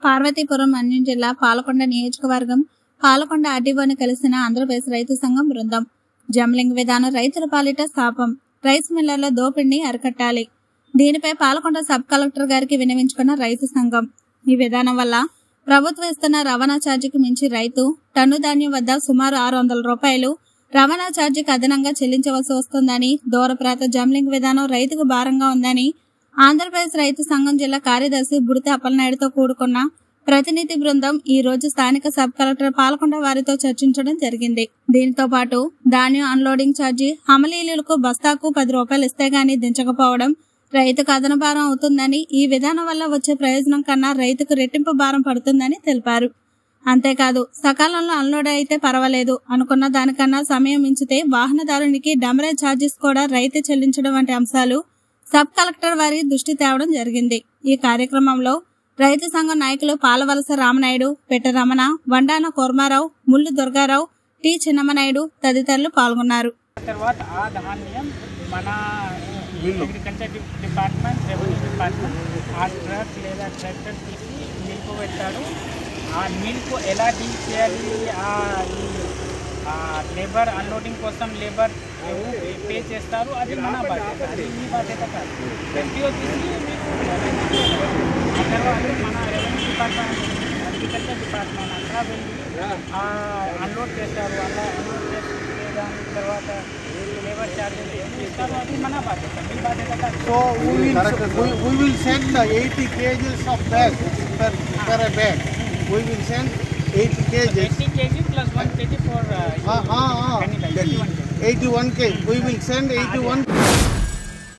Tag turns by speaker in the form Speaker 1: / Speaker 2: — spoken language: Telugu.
Speaker 1: పార్వతీపురం మన్యం జిల్లా పాలకొండ నియోజకవర్గం పాలకొండ ఆర్డీఓని కలిసిన ఆంధ్రప్రదేశ్ రైతు సంఘం బృందం జమ్లింగ్ విధానం రైతుల పాలిట శాపం రైస్ మిల్లర్ల దోపిడిని అరికట్టాలి దీనిపై పాలకొండ సబ్ కలెక్టర్ గారికి వినవించుకున్న రైతు సంఘం ఈ విధానం వల్ల ప్రభుత్వం ఇస్తున్న రవాణా ఛార్జీకి మించి రైతు టన్ను ధాన్యం వద్ద సుమారు ఆరు వందల రూపాయలు రవాణా ఛార్జీకి అదనంగా చెల్లించవలసి వస్తుందని దూరప్రాంత జమ్లింగ్ విధానం రైతుకు భారంగా ఉందని ఆంధ్రప్రదేశ్ రైతు సంఘం జిల్లా కార్యదర్శి బుడిత అప్పలనాయుడుతో కూడుకున్న ప్రతినిధి బృందం ఈ రోజు స్థానిక సబ్ కలెక్టర్ పాల్కొండ వారితో చర్చించడం జరిగింది దీనితో పాటు ధాన్యం అన్లోడింగ్ ఛార్జీ హమలీలకు బస్తాకు పది రూపాయలు ఇస్తే గానీ దించకపోవడం రైతుకు అదన భారం అవుతుందని ఈ విధానం వల్ల వచ్చే ప్రయోజనం కన్నా రైతుకు రెట్టింపు భారం పడుతుందని తెలిపారు అంతేకాదు సకాలంలో అన్లోడ్ అయితే పర్వాలేదు అనుకున్న దానికన్నా సమయం మించితే వాహనదారునికి డమరేజ్ ఛార్జెస్ కూడా రైతు చెల్లించడం వంటి అంశాలు సబ్ కలెక్టర్ వారి దృష్టి తేవడం జరిగింది ఈ కార్యక్రమంలో రైతు సంఘం నాయకులు పాలవలస రామనాయుడు పెట్టరమణ వండాన కోర్మారావు ముల్లు దుర్గారావు టి చిన్నమనాయుడు తదితరులు పాల్గొన్నారు
Speaker 2: తర్వాత ఆ ధాన్యం మన అగ్రికల్చర్ డి- డిపార్ట్మెంట్ రెవెన్యూ డిపార్ట్మెంట్ ఆ ట్రక్ లేదా ట్రాక్టర్ తీసి మిల్క్ పెట్టాడు ఆ మిల్క్ ఎలా డీల్ చేయాలి ఆ ఈ ఆ లేబర్ అన్లోడింగ్ కోసం లేబర్ పే చేస్తారు అది మన బాధ్యత అది మీ బాధ్యత కాదు ప్రతి వచ్చేసి మీకు ఆ తర్వాత మన రెవెన్యూ డిపార్ట్మెంట్ అగ్రికల్చర్ డిపార్ట్మెంట్ అంతా వెళ్ళి ఆ అన్లోడ్ చేస్తారు అలా అన్లోడ్ చేసి దాని తర్వాత లేబర్ ఛార్జెస్ ఏం చేస్తారు అది మన బాధ్యత మీ బాధ్యత కాదు
Speaker 3: So we will, we, we will send the 80 kgs of bag per, per a bag. We will send 80 kgs.
Speaker 2: Eighty KG plus one KG for
Speaker 3: Ah, ah, ah. 81 kg. We will send 81